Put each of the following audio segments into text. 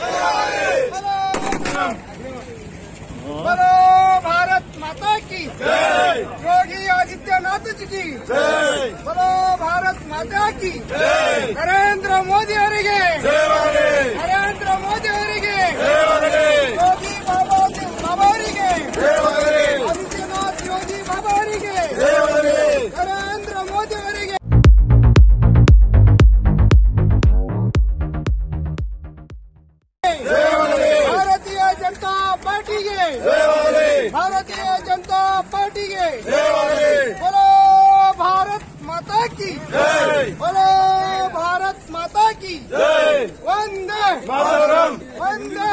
बोलो भारत माता की योगी आदित्यनाथ जी की बोलो ಭಾರತ್ ಮಾತಾ ಕಿ ನರೇಂದ್ರ ಮೋದಿ ಅವರಿಗೆ ನರೇಂದ್ರ ಮೋದಿ ಅವರಿಗೆ ಯೋಗಿ ಬಾಬಾ ಬಾಬಾ ಅವರಿಗೆ ಆದಿತ್ಯನಾಥ್ ಯೋಗಿ ಬಾಬಾ ಅವರಿಗೆ ನರೇಂದ್ರ ಮೋದಿ ಅವರಿಗೆ ಭಾರತೀಯ ಜನತಾ ಪಾರ್ಟಿಗೆ ಭಾರತೀಯ ಜನತಾ ಪಾರ್ಟಿಗೆ बोलो भारत माता की बोलो भारत माता की वंदे वंदे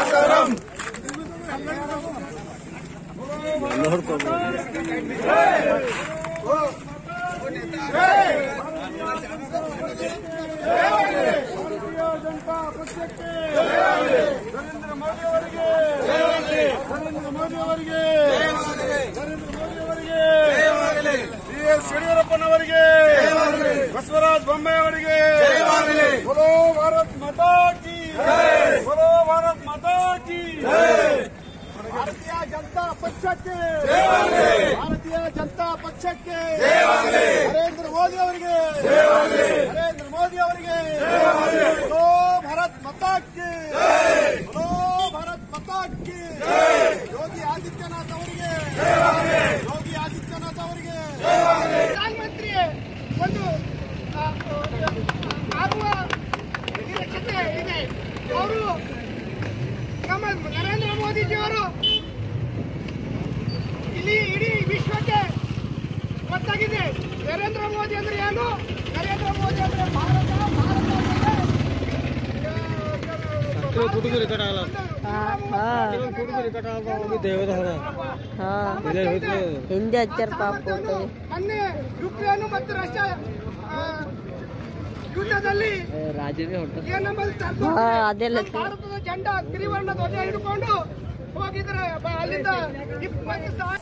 ಜನತಾ ಪಕ್ಷಕ್ಕೆ ನರೇಂದ್ರ ಮೋದಿ ಅವರಿಗೆ ನರೇಂದ್ರ ಮೋದಿ ಅವರಿಗೆ ನರೇಂದ್ರ ಮೋದಿ ಅವರಿಗೆ ಬಿ ಎಸ್ ಯಡಿಯೂರಪ್ಪನವರಿಗೆ ಬಸವರಾಜ ಬೊಮ್ಮಾಯಿ ಅವರಿಗೆ बोलो ಭಾರತ್ ಮಾತಾ ಕಿ बोलो ಭಾರತ್ ಮಾತಾ ಕಿ ಭಾರತೀಯ ಜನತಾ ಪಕ್ಷಕ್ಕೆ ಭಾರತೀಯ ಜನತಾ ಪಕ್ಷಕ್ಕೆ ನರೇಂದ್ರ ಮೋದಿ ಅವರಿಗೆ ನರೇಂದ್ರ ಮೋದಿ ಅವರಿಗೆ बोलो ಭಾರತ್ ಮಾತಾ ಕಿ बोलो ಭಾರತ್ ಮಾತಾ ಕಿ ಯೋಗಿ ಆದಿತ್ಯನಾಥ್ ಅವರಿಗೆ ಯೋಗಿ ಆದಿತ್ಯನಾಥ್ ಅವರಿಗೆ ಪ್ರಧಾನಮಂತ್ರಿ ಒಂದು ಆ, ಆಗುವ ನಿರೀಕ್ಷತೆ ಇದೆ ಅವರು ನಮ್ಮ ನರೇಂದ್ರ ಮೋದಿಜಿಯವರು ಇಲ್ಲಿ ಇಡೀ ವಿಶ್ವಕ್ಕೆ ಗೊತ್ತಾಗಿದೆ ನರೇಂದ್ರ ಮೋದಿ ಅಂದ್ರೆ ಏನು ನರೇಂದ್ರ ಮೋದಿ ಅಂದ್ರೆ ಭಾರತ ಭಾರತ ಅಂದ್ರೆ, ಆ, ಹುಡುಗರು ಈ ಕಡೆ ಆಗಲ್ಲ. ಒಂದು ಹುಡುಗರು ಈ ಕಡೆ ಆಗಲ್ಲ, ಹೋಗಿ ದೇವದವರ. ಇಲ್ಲೇ ಹೋಯ್ತು. ಹಿಂದೆ ಹಚ್ಚಾರ ಪಾಪ ಫೋಟೋ ಮೊನ್ನೆ ಯುಕ್ರೇನ್ ಮತ್ತು ರಷ್ಯಾ ಆ, ಯುದ್ಧದಲ್ಲಿ ರಾಜನೇ ಹೊರಟ ಏನಂಬಲ್ಲಿ ತಂದು ಹಾ, ಅದೆಲ್ಲ ನಮ್ಮ ಭಾರತದ ಜೆಂಡ ತ್ರಿವರ್ಣ ಧ್ವಜ ಹಿಡ್ಕೊಂಡು ಹೋಗಿದ್ರೆ ಬ- ಅಲ್ಲಿಂದ ಇಪ್ಪತ್ತು ಸಾವಿರ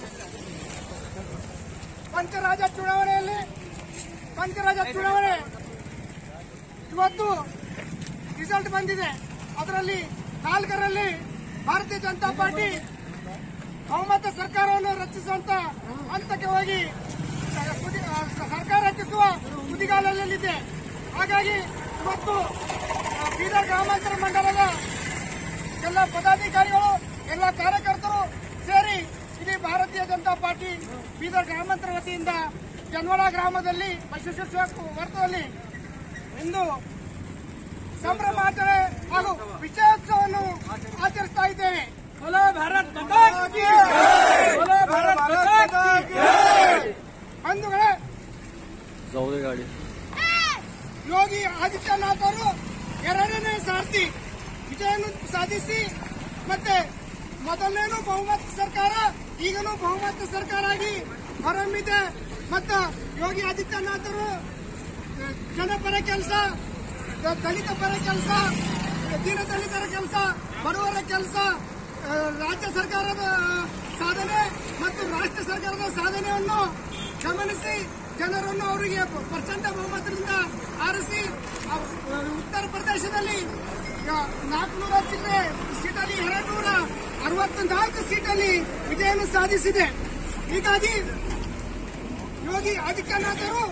ಪಂಚರಾಜ ಚುನಾವಣೆಯಲ್ಲಿ ಪಂಚರಾಜ ಚುನಾವಣೆ ಇವತ್ತು ರಿಸಲ್ಟ್ ಬಂದಿದೆ ಅದರಲ್ಲಿ ನಾಲ್ಕರಲ್ಲಿ ಭಾರತೀಯ ಜನತಾ ಪಾರ್ಟಿ ಬಹುಮತ ಸರ್ಕಾರವನ್ನು ರಚಿಸುವಂತ ಹಂತಕ್ಕೆ ಹೋಗಿ ಸ- ಕುದಿ- ಆ, ಸರ್ಕಾರ ರಚಿಸುವ ತುದಿಗಾಲಲ್ಲಿದೆ ಹಾಗಾಗಿ ಇವತ್ತು ಆ, ಬೀದರ್ ಗ್ರಾಮಾಂತರ ಮಂಡಲದ ಎಲ್ಲ ಪದಾಧಿಕಾರಿಗಳು ಎಲ್ಲ ಕಾರ್ಯಕರ್ತರು ಸೇರಿ ಇಡೀ ಭಾರತೀಯ ಜನತಾ ಪಾರ್ಟಿ ಬೀದರ್ ಗ್ರಾಮಾಂತರ ವತಿಯಿಂದ ಜನವಾಡ ಗ್ರಾಮದಲ್ಲಿ ಬಸವೇಶ್ವರ ವರ್ತದಲ್ಲಿ ಇಂದು ಸಂಭ್ರಮಾಚರಣೆ ಹಾಗೂ ವಿಜಯೋತ್ಸವವನ್ನು ಆಚರಿಸ್ತಾ ಇದ್ದೇವೆ बोलो भारत माता की बोलो भारत माता की ಬಂಧುಗಳೇ ಸೌದೆ ಗಾಡಿ ಯೋಗಿ ಆದಿತ್ಯನಾಥ್ ಅವರು ಎರಡನೇ ಸಾರ್ತಿ ವಿಜಯವನ್ನು ಸಾಧಿಸಿ ಮತ್ತೆ ಮೊದಲನೇನು ಬಹುಮತ ಸರ್ಕಾರ ಈಗಲೂ ಬಹುಮತ ಸರ್ಕಾರ ಆಗಿ ಹೊರಹೊಮ್ಮಿದೆ ಮತ್ತು ಯೋಗಿ ಆದಿತ್ಯನಾಥರು ಅಹ್, ಜನಪರ ಕೆಲಸ ದಲಿತ ಪರ ಕೆಲಸ ದೀನ ದಲಿತರ ಕೆಲಸ ಬಡವರ ಕೆಲಸ ರಾಜ್ಯ ಸರ್ಕಾರದ ಸಾಧನೆ ಮತ್ತು ರಾಷ್ಟ್ರ ಸರ್ಕಾರದ ಸಾಧನೆಯನ್ನು ಗಮನಿಸಿ ಜನರನ್ನು ಅವರಿಗೆ ಪ್ರಚಂಡ ಬಹುಮತದಿಂದ ಆರಿಸಿ ಅವ್- ಉತ್ತರ ಪ್ರದೇಶದಲ್ಲಿ ನಾಲ್ಕುನೂರ ಚಿಲ್ಲರೆ ಸೀಟಲ್ಲಿ ಎರಡು ನೂರ ಅರವತ್ನಾಲ್ಕು ಸೀಟಲ್ಲಿ ವಿಜಯವನ್ನು ಸಾಧಿಸಿದೆ ಹೀಗಾಗಿ ಯೋಗಿ ಆದಿತ್ಯನಾಥರು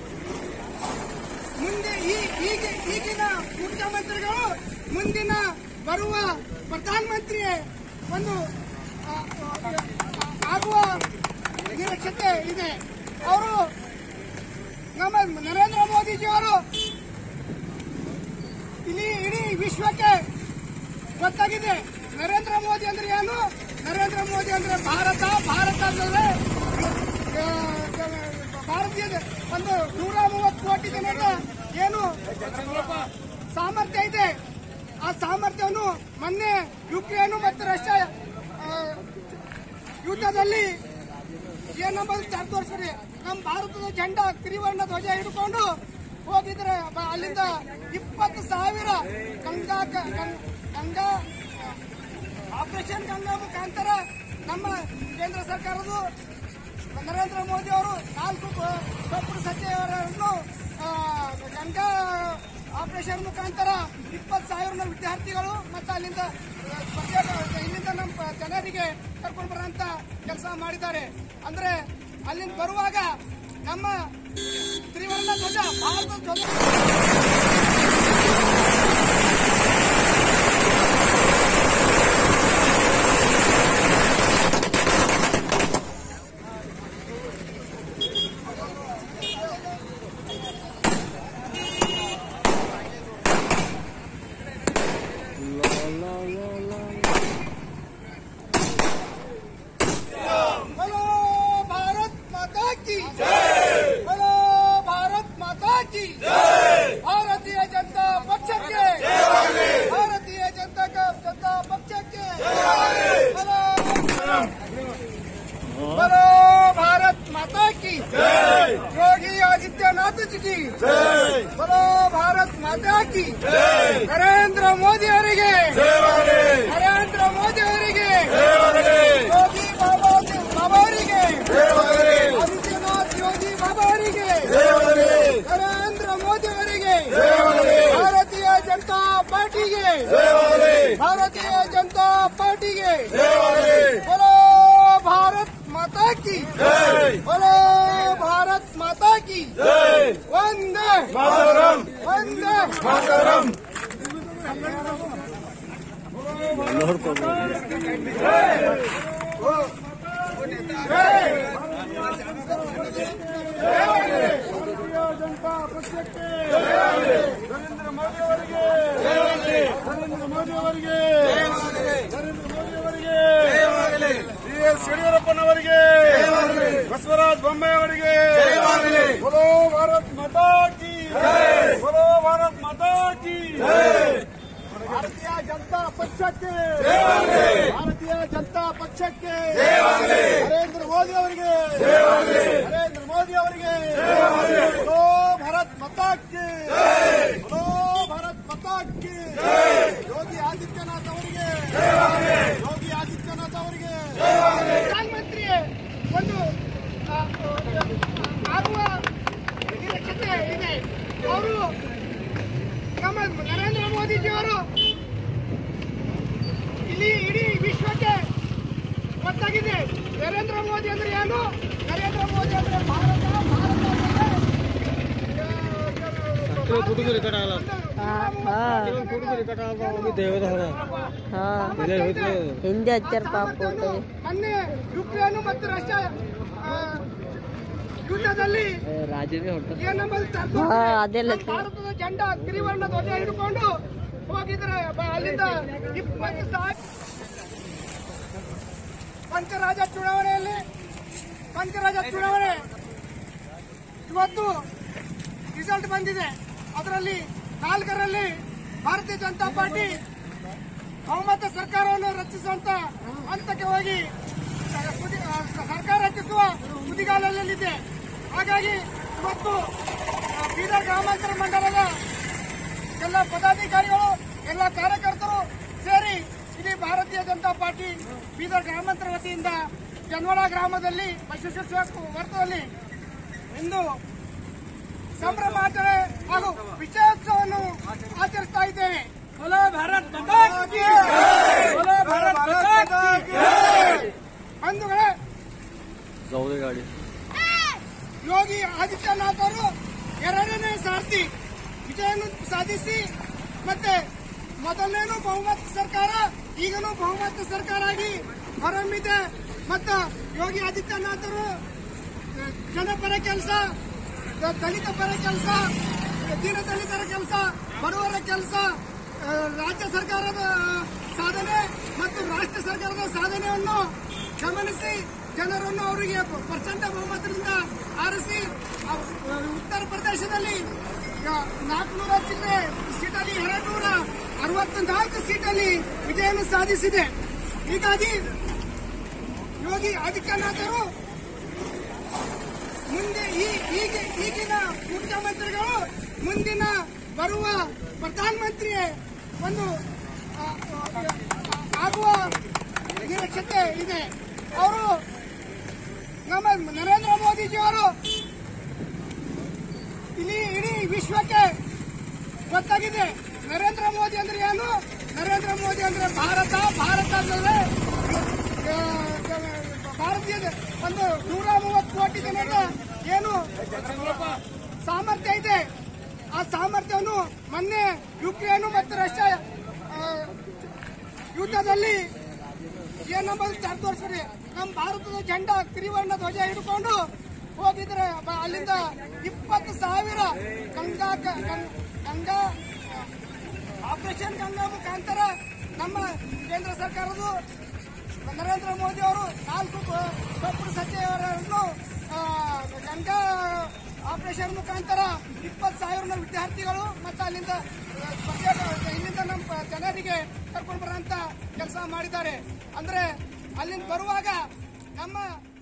ಮುಂದೆ ಈ ಈಗ ಈಗಿನ ಮುಖ್ಯಮಂತ್ರಿಗಳು ಮುಂದಿನ ಬರುವ ಪ್ರಧಾನಮಂತ್ರಿ ಒಂದು ಆ, ಆ, ಆಗುವ ನಿರೀಕ್ಷತೆ ಇದೆ ಅವರು ನಮ್ಮ ನರೇಂದ್ರ ಮೋದಿಜಿಯವರು ಇಲ್ಲಿ ಇಡೀ ವಿಶ್ವಕ್ಕೆ ಗೊತ್ತಾಗಿದೆ ನರೇಂದ್ರ ಮೋದಿ ಅಂದ್ರೆ ಏನು ನರೇಂದ್ರ ಮೋದಿ ಅಂದ್ರೆ ಭಾರತ ಭಾರತ ಅಂದ್ರೆ ಆ, ಭಾರತೀಯ ಒಂದು ನೂರ ಮೂವತ್ತು ಕೋಟಿ ಜನರ ಏನು ಸಾಮರ್ಥ್ಯ ಇದೆ ಆ ಸಾಮರ್ಥ್ಯವನ್ನು ಮೊನ್ನೆ ಯುಕ್ರೇನ್ ಮತ್ತು ರಷ್ಯಾ ಆ, ಯುದ್ಧದಲ್ಲಿ ಏನಂಬುದು ತೋರಿಸ್ರಿ ನಮ್ಮ ಭಾರತದ ಜೆಂಡ ತ್ರಿವರ್ಣ ಧ್ವಜ ಹಿಡ್ಕೊಂಡು ಹೋಗಿದ್ರೆ ಬ- ಅಲ್ಲಿಂದ ಇಪ್ಪತ್ತು ಸಾವಿರ ಗಂಗಾ ಗ- ಗಂ- ಗಂಗಾ ಆಪರೇಷನ್ ಗಂಗಾ ಮುಖಾಂತರ ನಮ್ಮ ಕೇಂದ್ರ ಸರ್ಕಾರದ ನರೇಂದ್ರ ಮೋದಿ ಅವರು ನಾಲ್ಕು ಕಪ್ಪು ಸಚಿವರನ್ನು ಆ, ಗಂಗಾ ಆಪರೇಷನ್ ಪ್ರೆಷರ್ ಮುಖಾಂತರ ಇಪ್ಪತ್ತು ಸಾವಿರ ವಿದ್ಯಾರ್ಥಿಗಳು ಮತ್ತು ಅಲ್ಲಿಂದ ಆ, ಪ್ರತ್ಯೇಕ ಇಲ್ಲಿಂದ ನಮ್ಮ ಜನರಿಗೆ ಕರ್ಕೊಂಡು ಬರೋಂತ ಕೆಲಸ ಮಾಡಿದ್ದಾರೆ ಅಂದ್ರೆ ಅಲ್ಲಿಂದ ಬರುವಾಗ ನಮ್ಮ ತ್ರಿವರ್ಣ ಧ್ವಜ ಭಾರತ ಧ್ವಜ बोलो भारत माता की बोलो भारत माता की भारतीय जनता पक्ष के भारतीय जनता का जनता पक्ष के बोलो बोलो भारत माता की योगी आदित्यनाथ जी की बोलो भारत माता की ನರೇಂದ್ರ ಮೋದಿ ಅವರಿಗೆ ನರೇಂದ್ರ ಮೋದಿ ಅವರಿಗೆ ಯೋಗಿ ಬಾಬಾ ಬಾಬಾ ಅವರಿಗೆ ಆದಿತ್ಯನಾಥ್ ಯೋಗಿ ಬಾಬಾ ಅವರಿಗೆ ನರೇಂದ್ರ ಮೋದಿ ಅವರಿಗೆ ಭಾರತೀಯ ಜನತಾ ಪಾರ್ಟಿಗೆ ಭಾರತೀಯ ಜನತಾ ಪಾರ್ಟಿಗೆ बोलो भारत माता की बोलो भारत माता की वंदे वंदे ಭಾರತೀಯ ಜನತಾ ಪಕ್ಷಕ್ಕೆ ನರೇಂದ್ರ ಮೋದಿ ಅವರಿಗೆ ನರೇಂದ್ರ ಮೋದಿ ಅವರಿಗೆ ನರೇಂದ್ರ ಮೋದಿ ಅವರಿಗೆ ಬಿ ಎಸ್ ಯಡಿಯೂರಪ್ಪನವರಿಗೆ ಬಸವರಾಜ ಬೊಮ್ಮಾಯಿ ಅವರಿಗೆ बोलो ಭಾರತ್ ಮಾತಾ ಕಿ बोलो ಭಾರತ್ ಮಾತಾ ಕಿ ಭಾರತೀಯ ಜನತಾ ಪಕ್ಷಕ್ಕೆ ಭಾರತೀಯ ಜನತಾ ಪಕ್ಷಕ್ಕೆ ನರೇಂದ್ರ ಮೋದಿ ಅವರಿಗೆ ನರೇಂದ್ರ ಮೋದಿ ಅವರಿಗೆ बोलो ಭಾರತ್ ಮಾತಾ ಕಿ बोलो ಭಾರತ್ ಮಾತಾ ಕಿ ಯೋಗಿ ಆದಿತ್ಯನಾಥ್ ಅವರಿಗೆ ಯೋಗಿ ಆದಿತ್ಯನಾಥ್ ಅವರಿಗೆ ಪ್ರಧಾನಮಂತ್ರಿ ಒಂದು ಆ, ಆಗುವ ನಿರೀಕ್ಷತೆ ಇದೆ ಅವರು ನಮ್ಮ ನರೇಂದ್ರ ಮೋದಿಜಿಯವರು ಇಲ್ಲಿ ಇಡೀ ವಿಶ್ವಕ್ಕೆ ಗೊತ್ತಾಗಿದೆ ನರೇಂದ್ರ ಮೋದಿ ಅಂದ್ರೆ ಏನು ನರೇಂದ್ರ ಮೋದಿ ಅಂದ್ರೆ ಭಾರತ ಭಾರತ ಕೆಲವು ಫೋಟೋ ರೆಕಾರ್ಡ್ ಆಗಲ್ಲ हाँ हाँ ಕೆಲವು ಫೋಟೋ ರೆಕಾರ್ಡ್ ಆಗಲ್ಲ ಹೋಗಿ ದೇವದಾರ हाँ ಇದೇ ಹೋಯ್ತು ಹಿಂದಿ ಹಚ್ಚಾರ ಪಾಪ ಫೋಟೋ ಮೊನ್ನೆ ಯುಕ್ರೇನ್ ಮತ್ತು ರಷ್ಯಾ ಆ, ಯುದ್ಧದಲ್ಲಿ ರಾಜನೇ ಹೊಟ್ಟ ಏನಂಬಲ್ಲಿ ತಂದು ಹಾ ಅದೆಲ್ಲ ನಮ್ಮ ಭಾರತದ ಜೆಂಡ ತ್ರಿವರ್ಣ ಧ್ವಜ ಹಿಡ್ಕೊಂಡು ಹೋಗಿದ್ರೆ ಬ- ಅಲ್ಲಿಂದ ಇಪ್ಪತ್ತು ಸಾವಿರ ಪಂಚರಾಜ ಚುನಾವಣೆಯಲ್ಲಿ ಪಂಚರಾಜ ಚುನಾವಣೆ ಇವತ್ತು ರಿಸಲ್ಟ್ ಬಂದಿದೆ ಅದರಲ್ಲಿ ನಾಲ್ಕರಲ್ಲಿ ಭಾರತೀಯ ಜನತಾ ಪಾರ್ಟಿ ಬಹುಮತ ಸರ್ಕಾರವನ್ನು ರಚಿಸುವಂತ ಹಂತಕ್ಕೆ ಹೋಗಿ ಸ- ಕುದಿ- ಆ, ಸರ್ಕಾರ ರಚಿಸುವ ತುದಿಗಾಲಲ್ಲಿದೆ ಹಾಗಾಗಿ ಇವತ್ತು ಆ, ಬೀದರ್ ಗ್ರಾಮಾಂತರ ಮಂಡಲದ ಎಲ್ಲ ಪದಾಧಿಕಾರಿಗಳು ಎಲ್ಲ ಕಾರ್ಯಕರ್ತರು ಸೇರಿ ಇಡೀ ಭಾರತೀಯ ಜನತಾ ಪಾರ್ಟಿ ಬೀದರ್ ಗ್ರಾಮಾಂತರ ವತಿಯಿಂದ ಜನ್ವಾಡ ಗ್ರಾಮದಲ್ಲಿ ಬಸವೇಶ್ವರ ವರ್ತದಲ್ಲಿ ಇಂದು ಸಂಭ್ರಮಾಚರಣೆ ಹಾಗೂ ವಿಜಯೋತ್ಸವವನ್ನು ಆಚರಿಸ್ತಾ ಇದ್ದೇವೆ बोलो भारत माता की बोलो भारत माता की ಬಂಧುಗಳೇ ಸೌದೆ ಗಾಡಿ ಯೋಗಿ ಆದಿತ್ಯನಾಥ್ ಅವರು ಎರಡನೇ ಸಾರ್ತಿ ವಿಜಯವನ್ನು ಸಾಧಿಸಿ ಮತ್ತೆ ಮೊದಲನೇನು ಬಹುಮತ ಸರ್ಕಾರ ಈಗಲೂ ಬಹುಮತ ಸರ್ಕಾರ ಆಗಿ ಹೊರಹೊಮ್ಮಿದೆ ಮತ್ತು ಯೋಗಿ ಆದಿತ್ಯನಾಥರು ಅಹ್, ಜನಪರ ಕೆಲಸ ದಲಿತ ಪರ ಕೆಲಸ ದೀನ ದಲಿತರ ಕೆಲಸ ಬಡವರ ಕೆಲಸ ರಾಜ್ಯ ಸರ್ಕಾರದ ಸಾಧನೆ ಮತ್ತು ರಾಷ್ಟ್ರ ಸರ್ಕಾರದ ಸಾಧನೆಯನ್ನು ಗಮನಿಸಿ ಜನರನ್ನು ಅವರಿಗೆ ಪ್ರಚಂಡ ಬಹುಮತದಿಂದ ಆರಿಸಿ ಅವ್- ಉತ್ತರ ಪ್ರದೇಶದಲ್ಲಿ ನಾಲ್ಕುನೂರ ಚಿಲ್ಲರೆ ಸೀಟಲ್ಲಿ ಎರಡು ನೂರ ಅರವತ್ನಾಲ್ಕು ಸೀಟಲ್ಲಿ ವಿಜಯವನ್ನು ಸಾಧಿಸಿದೆ ಹೀಗಾಗಿ ಯೋಗಿ ಆದಿತ್ಯನಾಥರು ಮುಂದೆ ಈ ಈಗ ಈಗಿನ ಮುಖ್ಯಮಂತ್ರಿಗಳು ಮುಂದಿನ ಬರುವ ಪ್ರಧಾನಮಂತ್ರಿ ಒಂದು ಆ, ಆ, ಆಗುವ ನಿರೀಕ್ಷತೆ ಇದೆ ಅವರು ನಮ್ಮ ನರೇಂದ್ರ ಮೋದಿಜಿಯವರು ಇಲ್ಲಿ ಇಡೀ ವಿಶ್ವಕ್ಕೆ ಗೊತ್ತಾಗಿದೆ ನರೇಂದ್ರ ಮೋದಿ ಅಂದ್ರೆ ಏನು ನರೇಂದ್ರ ಮೋದಿ ಅಂದ್ರೆ ಭಾರತ ಭಾರತ ಅಂದ್ರೆ ಆ, ಭಾರತೀಯ ಒಂದು ನೂರ ಮೂವತ್ತು ಕೋಟಿ ಜನರ ಏನು ಸಾಮರ್ಥ್ಯ ಇದೆ ಆ ಸಾಮರ್ಥ್ಯವನ್ನು ಮೊನ್ನೆ ಯುಕ್ರೇನ್ ಮತ್ತು ರಷ್ಯಾ ಆ, ಯುದ್ಧದಲ್ಲಿ ಏನಂಬುದು ಚರ್ಚೆ ತೋರಿಸ್ರಿ ನಮ್ಮ ಭಾರತದ ಜೆಂಡಾ ತ್ರಿವರ್ಣ ಧ್ವಜ ಹಿಡ್ಕೊಂಡು ಹೋಗಿದ್ರೆ ಬ- ಅಲ್ಲಿಂದ ಇಪ್ಪತ್ತು ಸಾವಿರ ಗಂಗಾ ಗ- ಗಂ- ಗಂಗಾ ಆಪರೇಷನ್ ಗಂಗಾ ಮುಖಾಂತರ ನಮ್ಮ ಕೇಂದ್ರ ಸರ್ಕಾರದ ನರೇಂದ್ರ ಮೋದಿ ಅವರು ನಾಲ್ಕು ಕ- ಕಪ್ಪು ಸಚಿವರನ್ನು ಆ, ಗಂಗಾ ಆಪರೇಷನ್ ಮುಖಾಂತರ ಇಪ್ಪತ್ತು ಸಾವಿರ ವಿದ್ಯಾರ್ಥಿಗಳು ಮತ್ತು ಅಲ್ಲಿಂದ ಆ, ಪ್ರತ್ಯೇಕ ಇಲ್ಲಿಂದ ನಮ್ಮ ಜನರಿಗೆ ಕರ್ಕೊಂಡು ಬರೋಂಥ ಕೆಲಸ ಮಾಡಿದ್ದಾರೆ ಅಂದ್ರೆ ಅಲ್ಲಿಂದ ಬರುವಾಗ ನಮ್ಮ